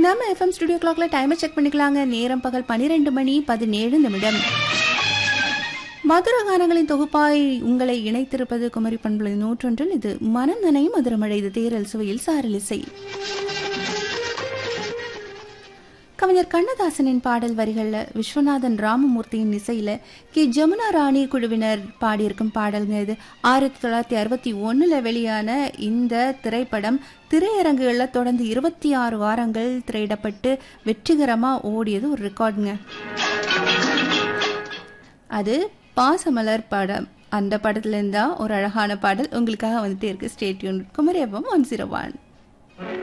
நம்ம FM studio கிளாக்ல டைமை செக் பண்ணிக்கலாங்க நேரம் பகல் பனிரெண்டு மணி பதினேழு நிமிடம் மதுர கானங்களின் தொகுப்பாய் உங்களை இணைத்திருப்பது குமரி பண்புலை நூற்றொன்றில் இது மனம் நனையும் மதுரமழை இது தேரல் சுவையில் சாரலிசை கவிஞர் கண்ணதாசனின் பாடல் வரிகள்ல விஸ்வநாதன் ராமமூர்த்தியின் இசையில கே ஜமுனா ராணி குழுவினர் பாடியிருக்கும் பாடல்ங்க இது ஆயிரத்தி தொள்ளாயிரத்தி அறுபத்தி ஒண்ணுல வெளியான இந்த திரைப்படம் திரையரங்குகளில் தொடர்ந்து இருபத்தி ஆறு வாரங்கள் திரையிடப்பட்டு வெற்றிகரமா ஓடியது ஒரு ரெக்கார்டுங்க அது பாசமலர் படம் அந்த படத்துல இருந்தா ஒரு அழகான பாடல் உங்களுக்காக வந்துட்டே இருக்கு ஸ்டேட்யூன் குமரியப்பம் ஒன் ஜீரோ ஒன்